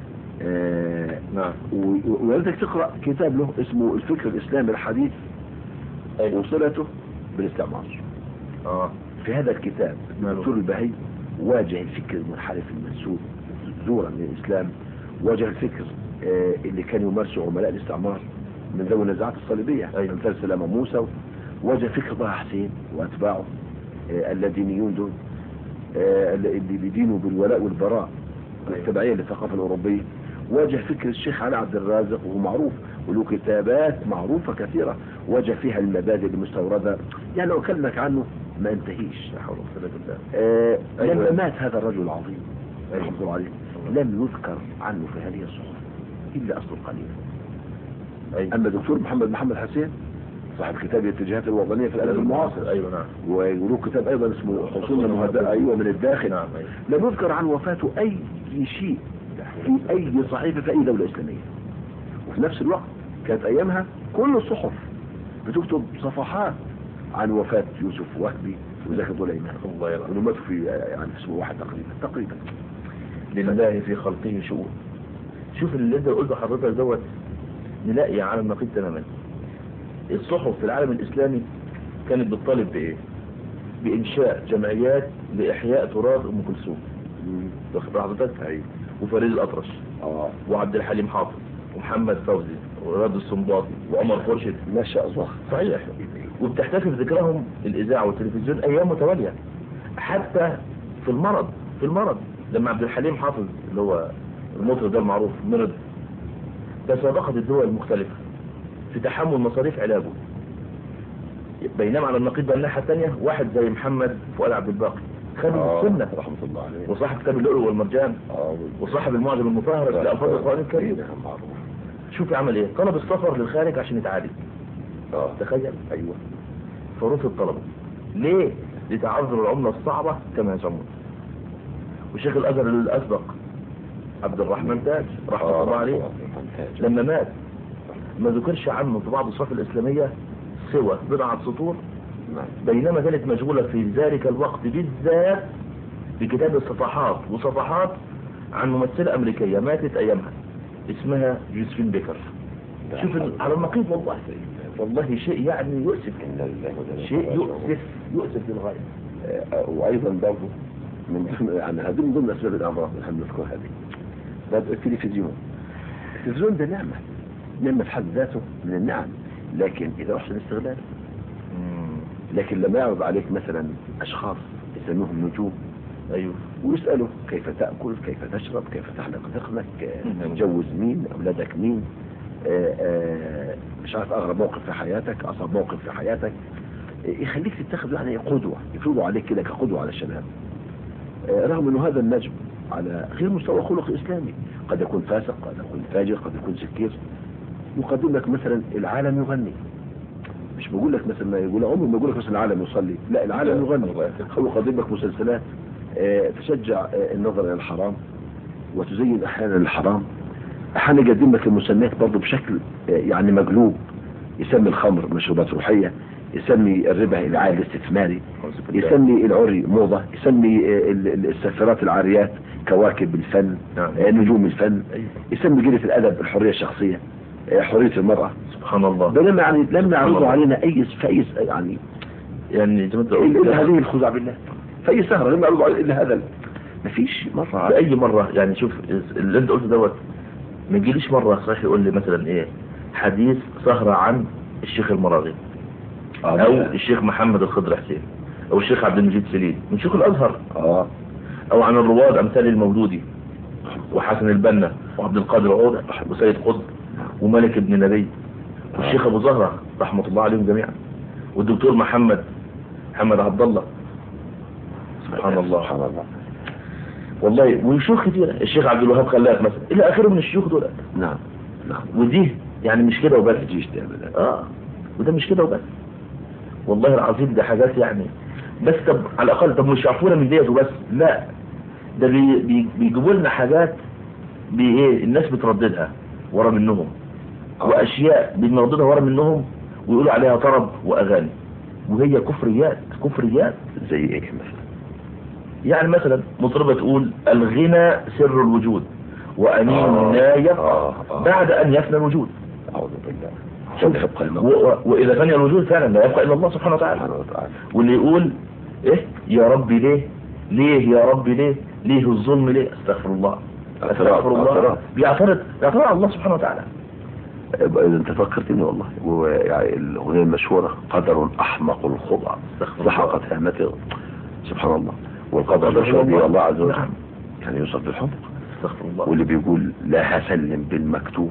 آه، نعم و- و- ويريدك تقرأ كتاب له اسمه الفكر الإسلامي الحديث ايوه وصلته بالاستعمار اه في هذا الكتاب ماله؟ الدكتور البهي واجه الفكر المنحرف المنسوب زورا للإسلام واجه الفكر آه، اللي كان يمارسه عملاء الاستعمار من ذوي النزاعات الصليبية أيوة. أمثال سلامة موسى واجه فكر طه حسين وأتباعه آه، اللادينيون دول آه، اللي بيدينوا بالولاء والبراء والتبعية للثقافة الأوروبية واجه فكر الشيخ علي عبد الرازق وهو معروف وله كتابات معروفة كثيرة واجه فيها المبادئ المستوردة يعني لو أكلمك عنه ما انتهيش لا حول ولا قوه الا بالله آه أيوة. لما مات هذا الرجل العظيم أيوة. رحمه الله عليه لم يذكر عنه في هذه الصحف إلا أصل قليل ايوه أما دكتور محمد محمد حسين صاحب كتاب الاتجاهات الوطنية في الأدب المعاصر ايوه نعم وله كتاب أيضا اسمه حصول المهدئة أيوة من الداخل نعم ايوه لم يذكر عن وفاته أي شيء في أي صحيفة في أي دولة إسلامية وفي نفس الوقت كانت أيامها كل الصحف بتكتب صفحات عن وفاة يوسف وهبي وزكي طليمان الله يرحمه انه ماتوا في يعني في اسبوع واحد تقريبا تقريبا لله في خلقه شؤون شوف اللي انت قلته حضرتك دوت نلاقي على النقيض تماما الصحف في العالم الاسلامي كانت بتطالب بايه بانشاء جمعيات لاحياء تراث ام كلثوم واخد بال حضرتك ايوه وفريد الاطرش اه وعبد الحليم حافظ ومحمد فوزي وراد السنباطي وعمر خورشيد ما شاء الله صحيح وبتحتفي بذكرهم الاذاعه والتلفزيون ايام متواليه حتى في المرض في المرض لما عبد الحليم حافظ اللي هو المطرب ده المعروف مرض تسابقت الدول المختلفه في تحمل مصاريف علاجه بينما على النقيض ده الناحيه الثانيه واحد زي محمد فؤاد عبد الباقي خادم السنه رحمه الله عليه وصاحب كتاب اللؤلؤ والمرجان اه وصاحب المعجم المطهر لألفاظ القرآن الكريم نعم معروف شوف عمل ايه طلب السفر للخارج عشان يتعالج اه تخيل ايوه فرفض طلبه ليه لتعذر العملة الصعبة كما يزعمون وشيخ الأزهر الأسبق عبد الرحمن تاج رحمة آه، الله عليه ممتاز. لما مات ما ذكرش عنه في بعض الصفات الإسلامية سوى بضعة سطور نعم بينما كانت مشغولة في ذلك الوقت بالذات بكتاب الصفحات وصفحات عن ممثلة أمريكية ماتت أيامها اسمها جوزفين بيكر شوف ال- على النقيض والله والله شيء يعني يؤسف إنا لله وإنا إليه شيء راجعون. يؤسف يؤسف للغاية آه، وايضا برضه من ضمن يعني هذه من ضمن اسباب الامراض اللي احنا بنذكرها هذه باب التلفزيون التلفزيون ده نعمه نعمه في حد ذاته من النعم لكن اذا احسن استغلال لكن لما يعرض عليك مثلا اشخاص يسموهم نجوم أيوه ويسالوا كيف تاكل كيف تشرب كيف تحلق ذقنك آه، مم. تتجوز مين اولادك مين آه، آه، مش عارف اغرب موقف في حياتك اصعب موقف في حياتك آه، يخليك تتخذ يعني قدوه يفرضوا عليك كده كقدوه على الشباب آه، رغم انه هذا النجم على غير مستوى خلق اسلامي قد يكون فاسق قد يكون فاجر قد يكون سكير يقدم لك مثلا العالم يغني مش بقول لك مثلا ما يقول عمره ما يقول لك مثلا العالم يصلي لا العالم يغني هو يقدم لك مسلسلات آه، تشجع آه، النظر الى الحرام وتزين احيانا الحرام احيانا يقدم لك المسميات برضه بشكل آه، يعني مقلوب يسمي الخمر مشروبات روحيه يسمي الربا العائد الاستثماري يسمي العري موضة يسمي آه، ال- ال- السافرات العاريات كواكب الفن نعم. آه، نجوم الفن أيوه. يسمي قلة الأدب الحرية الشخصية آه، حرية المرأة سبحان الله بينما يعني لم يعرضوا الله. علينا أي في أي يعني يعني زي ما انت إلا قلت هذه الخدع بالله في أي سهرة لم يعرضوا علينا إلا هذا ما فيش مرة في اي مرة يعني شوف اللي انت قلته دوت ما يجيليش مرة صحيح يقول لي مثلا ايه حديث سهرة عن الشيخ المراغي آه، او لا. الشيخ محمد الخضر حسين او الشيخ عبد المجيد سليم من شيوخ الازهر اه او عن الرواد امثال المولودي وحسن البنا وعبد القادر عودة وسيد قطب وملك ابن نبي والشيخ ابو زهرة رحمة الله عليهم جميعا والدكتور محمد محمد عبد الله سبحان الله سبحان الله والله وشيوخ كتيرة الشيخ عبد الوهاب خلاف مثلا الى اخره من الشيوخ دول نعم نعم ودي يعني مش كده وبس ما تجيش ده أبدا اه وده مش كده وبس والله العظيم ده حاجات يعني بس طب على الاقل طب مش يعرفونا من ديت وبس لا ده بي بي بيجيبوا لنا حاجات بي ايه الناس بترددها ورا منهم آه. واشياء بنرددها ورا منهم ويقولوا عليها طرب واغاني وهي كفريات كفريات زي ايه مثلا يعني مثلا مطربة تقول الغنى سر الوجود وأنين آه. لا يبقى آه. آه. بعد أن يفنى الوجود اعوذ بالله عشان يبقى و- الموضوع و- وإذا فني الوجود فعلا لا يبقى إلا الله سبحانه وتعالى سبحانه وتعالى واللي يقول إيه يا ربي ليه ليه يا ربي ليه ليه الظلم ليه استغفر الله اعتراض، استغفر الله اعتراض. بيعترض بيعترض على الله سبحانه وتعالى يبقى إذا انت فكرتني والله ويعني الاغنيه المشهوره قدر احمق الخضع استغفر الله. سحقت هامته سبحان الله والقدر قدر المشهور به الله. الله عز وجل نعم. يعني يوصف بالحمق استغفر الله واللي بيقول لا هسلم بالمكتوب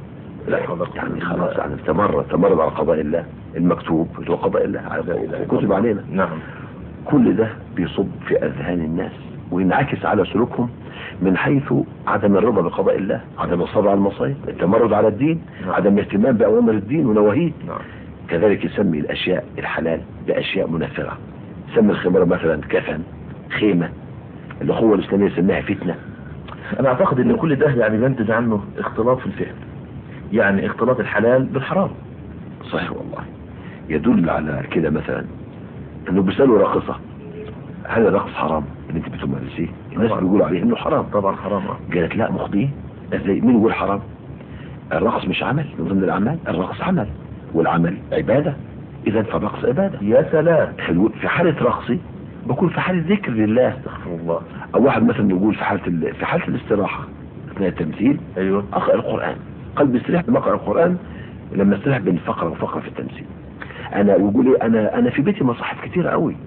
لا حول ولا قوة يعني إلا خلاص بالله. يعني تمرد تمرد على قضاء الله المكتوب اللي هو قضاء الله لا إله إلا وكتب الله. علينا نعم كل ده بيصب في اذهان الناس وينعكس على سلوكهم من حيث عدم الرضا بقضاء الله عدم الصبر على المصائب التمرد على الدين نعم. عدم الاهتمام بأوامر الدين ونواهيه نعم كذلك يسمي الأشياء الحلال بأشياء منفرة يسمي الخمار مثلا كفن خيمة الأخوة الإسلامية يسميها فتنة انا اعتقد ان كل ده يعني بينتج عنه اختلاط في الفهم يعني اختلاط الحلال بالحرام صحيح والله يدل على كده مثلا انه بيسألوا راقصة هل الرقص حرام اللي انت بتمارسيه الناس طبعا. بيقولوا عليه انه حرام طبعا حرام آه. قالت لا مخطئين ازاي مين يقول حرام الرقص مش عمل من ضمن الاعمال الرقص عمل والعمل عبادة اذا فالرقص عبادة يا سلام حلو في حالة رقصي بكون في حالة ذكر لله استغفر الله او واحد مثلا يقول في حالة ال... في حالة الاستراحة اثناء التمثيل ايوه اقرأ القرآن قلبي يستريح لما اقرأ القرآن لما استريح بين فقرة وفقرة في التمثيل انا يقول لي انا انا في بيتي مصاحف كتير قوي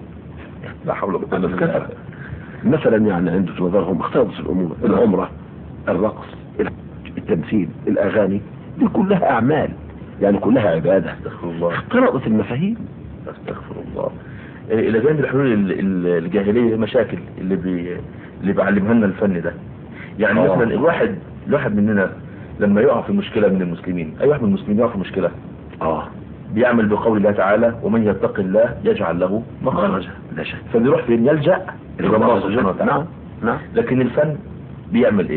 لا حول ولا قوة انا الا في كثرة بالله مثلا يعني عنده في نظرهم اختلطت الامور العمرة الرقص التمثيل الاغاني دي كلها اعمال يعني كلها عبادة استغفر الله اختلطت المفاهيم استغفر الله إيه، الى جانب الحلول ال- ال- الجاهليه المشاكل اللي بي اللي بيعلمها لنا الفن ده يعني آه. مثلا الواحد الواحد مننا لما يقع في مشكله من المسلمين اي واحد من المسلمين يقع في مشكله اه بيعمل بقول الله تعالى ومن يتق الله يجعل له مخرجا لا شك فبيروح فين يلجأ إلى الله سبحانه وتعالى نعم نعم لكن الفن بيعمل ايه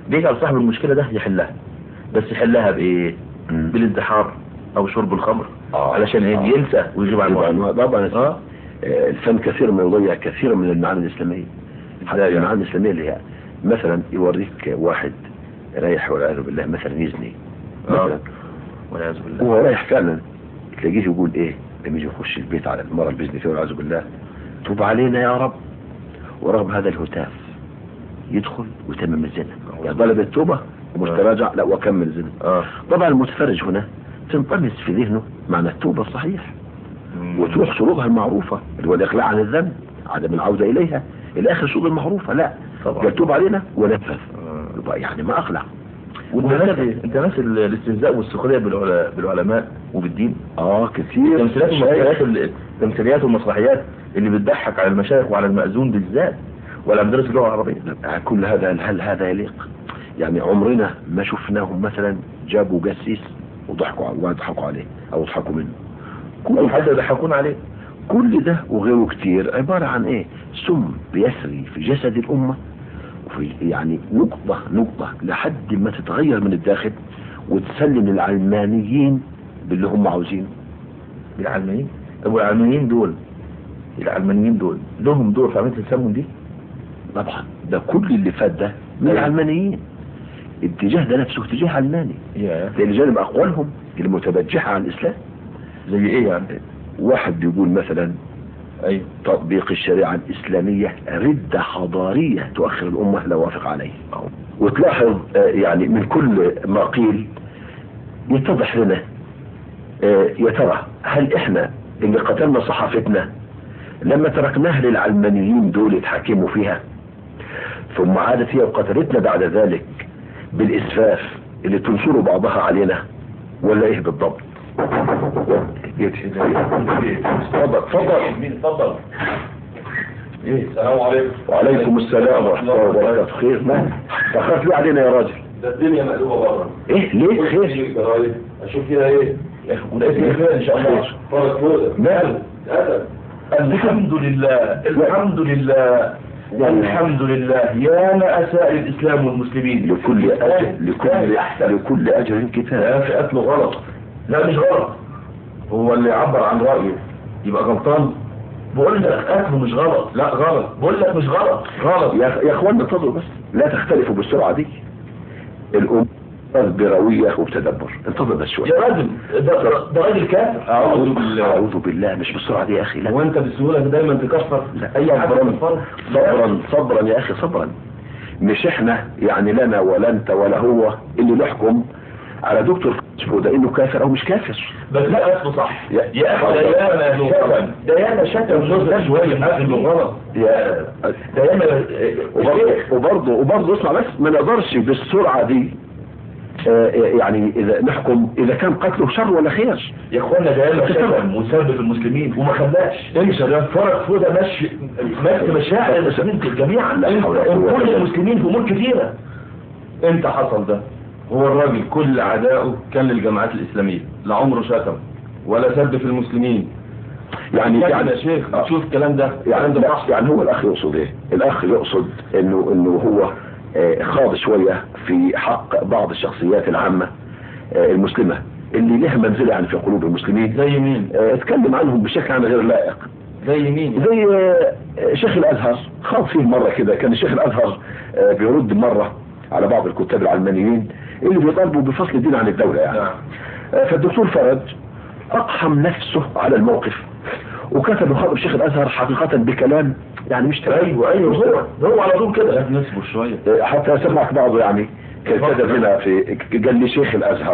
بيجعل صاحب المشكله ده يحلها بس يحلها بايه مم. بالانتحار او شرب الخمر آه. علشان ايه آه. ينسى ويغيب عن طبعا الوعي طبعا اه آه، الفن كثير ما يضيع كثيرا من المعاني الإسلامية حتى يعني. المعاني الإسلامية اللي هي مثلا يوريك واحد رايح والعياذ بالله مثلا يزني آه. مثلا والعياذ بالله وهو رايح فعلا تلاقيه يقول ايه لما يجي يخش البيت على المرأة اللي بيزني فيها والعياذ بالله توب علينا يا رب ورغم هذا الهتاف يدخل ويتمم الزنا يعني طلب التوبة ومش آه. تراجع لا وكمل الزنا اه طبعا المتفرج هنا تنطمس في ذهنه معنى التوبة الصحيح وتروح شروطها المعروفة اللي هو الإقلاع عن الذنب عدم العودة إليها إلى آخر الشروط المعروفة لا طبعا. قال توب علينا ونفذ آه. يبقى يعني ما أقلع وانت ناسي انت ناسي ال- الاستهزاء والسخريه بالعلا- بالعلماء وبالدين اه كتير التمثيلات والمسرحيات اللي- التمثيليات والمسرحيات اللي بتضحك على المشايخ وعلى المأذون بالذات ولا مدرس اللغه العربيه كل هذا هل هذا يليق يعني عمرنا ما شفناهم مثلا جابوا جسيس وضحكوا عليه وضحكوا عليه او ضحكوا منه او كل, حتى يضحكون عليه كل ده وغيره كتير عبارة عن ايه سم بيسري في جسد الامة وفي يعني نقطة نقطة لحد ما تتغير من الداخل وتسلم للعلمانيين باللي هم عاوزينه العلمانيين طب والعلمانيين دول العلمانيين دول لهم دور في عمليه التسمم دي طبعا ده كل اللي فات ده من أيوة. العلمانيين الاتجاه ده نفسه اتجاه علماني يا لان جانب اقوالهم المتبجحة عن الاسلام زي ايه يعني واحد بيقول مثلا ايوه تطبيق الشريعة الإسلامية ردة حضارية تؤخر الأمة لا وافق عليه وتلاحظ آه، يعني من كل ما قيل يتضح لنا آه، يا ترى هل احنا اللي قتلنا صحافتنا لما تركناها للعلمانيين دول يتحكموا فيها ثم عادت هي وقتلتنا بعد ذلك بالإسفاف اللي تنشروا بعضها علينا ولا ايه بالضبط اتفضل اتفضل مين اتفضل ايه السلام عليكم وعليكم السلام ورحمة الله وبركاته خير ما تأخرت ليه علينا يا راجل ده الدنيا مقلوبه بره ايه ليه خير الجرايد اشوف فيها ايه ونأتي خير ان شاء الله فرق فوق مال ادب الحمد لله الحمد لله الحمد لله يا مأساء الإسلام والمسلمين لكل أجر لكل لكل أجر كتاب يا أخي قتله غلط لا مش غلط هو اللي يعبر عن رأيه يبقى غلطان بقول لك قتله مش غلط لا غلط بقول لك مش غلط غلط يا يا اخوانا انتظروا بس لا تختلفوا بالسرعة دي الأمة بروية وبتدبر انتظر بس شوية يا راجل ده, ده, ده راجل كافر أعوذ بالله أعوذ بالله مش بالسرعة دي يا أخي لا هو انت بالسهولة دايما تكفر لا اي حد صبرا يكفر صبرا صبرا يا أخي صبرا مش احنا يعني لنا ولا انت ولا هو اللي نحكم على دكتور ده انه كافر او مش كافر بس لا قتله صح يا- يا اخي ده ياما شتم ده ياما شتم نص شوية قتله غلط يا ده ياما وبرضه وبرضه وبرضه اسمع بس ما نقدرش بالسرعة دي آه، يعني اذا نحكم اذا كان قتله شر ولا خير يا اخوانا ده ياما شتم وسبب المسلمين وما خلاش انت ده فرق فوده ماشي ماشي مشاعر المسلمين جميعا لا حول ولا قوة كل إلا المسلمين في امور كثيره امتى حصل ده هو الراجل كل اعدائه كان للجماعات الاسلاميه لا عمره شتم ولا سب في المسلمين يعني يعني يا شيخ آه. تشوف الكلام ده يعني الكلام ده لا صح يعني هو الاخ يقصد ايه الاخ يقصد انه انه هو آه، خاض شوية في حق بعض الشخصيات العامة آه، المسلمة اللي لها منزلة يعني في قلوب المسلمين زي مين آه، اتكلم عنهم بشكل عام غير لائق زي مين زي آه، شيخ الازهر خاض فيه مرة كده كان الشيخ الازهر آه، بيرد مرة على بعض الكتاب العلمانيين اللي بيطالبوا بفصل الدين عن الدولة يعني نعم آه، فالدكتور فرج اقحم نفسه على الموقف وكتب خاطب شيخ الازهر حقيقة بكلام يعني مش تمام ايوه ايوه هو هو على طول كده لازم نصبر شويه حتى سمعك بعضه يعني كان كتب هنا في قال لي شيخ الازهر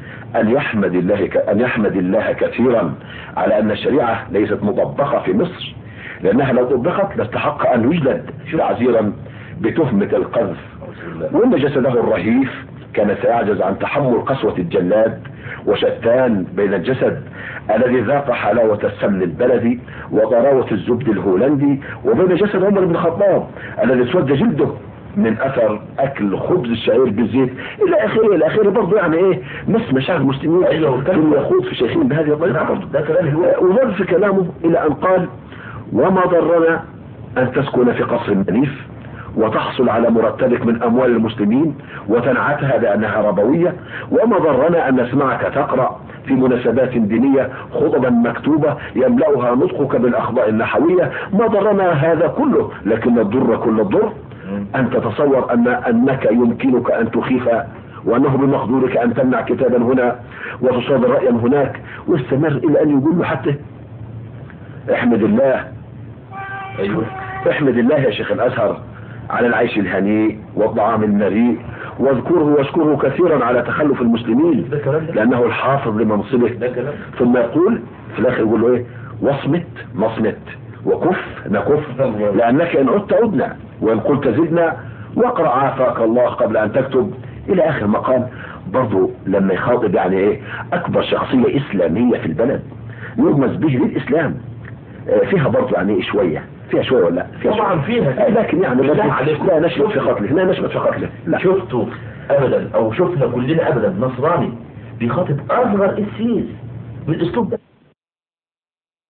ان يحمد الله ك... ان يحمد الله كثيرا على ان الشريعه ليست مطبقه في مصر لانها لو طبقت لاستحق ان يجلد تعزيرا بتهمه القذف وان جسده الرهيف كان سيعجز عن تحمل قسوه الجلاد وشتان بين الجسد الذي ذاق حلاوة السمن البلدي وضراوة الزبد الهولندي وبين جسد عمر بن الخطاب الذي اسود جلده من اثر اكل خبز الشعير بالزيت الى اخره الى اخره برضه يعني ايه مس مشاعر المسلمين أيوة، ثم يخوض في شيخين بهذه الطريقه نعم، برضه ده كلام هو وظل في كلامه الى ان قال وما ضرنا ان تسكن في قصر منيف وتحصل على مرتبك من أموال المسلمين وتنعتها بأنها ربوية وما ضرنا أن نسمعك تقرأ في مناسبات دينية خطبا مكتوبة يملأها نطقك بالأخطاء النحوية ما ضرنا هذا كله لكن الضر كل الضر أن تتصور أن أنك يمكنك أن تخيف وأنه بمقدورك أن تمنع كتابا هنا وتصادر رأيا هناك واستمر إلى أن يقول له حتى احمد الله ايوه احمد الله يا شيخ الأزهر على العيش الهنيء والطعام المريء واذكره واشكره كثيرا على تخلف المسلمين ده كلام ده لأنه الحافظ لمنصبه ده كلام ثم يقول في الآخر يقول له إيه واصمت نصمت وكف نكف لأنك إن عدت عدنا وإن قلت زدنا واقرأ عافاك الله قبل أن تكتب إلى آخر مقام برضه لما يخاطب يعني إيه أكبر شخصية إسلامية في البلد يرمز به للإسلام آه، فيها برضه يعني إيه شوية فيها شوية ولا لا؟ فيها طبعا شوية. فيها آه، لكن يعني بالله برضه عليكم. لا نشمت في قتله لا نشمت في قتله لا شفتوا ابدا او شفنا كلنا ابدا نصراني بيخاطب اصغر السيس بالاسلوب ده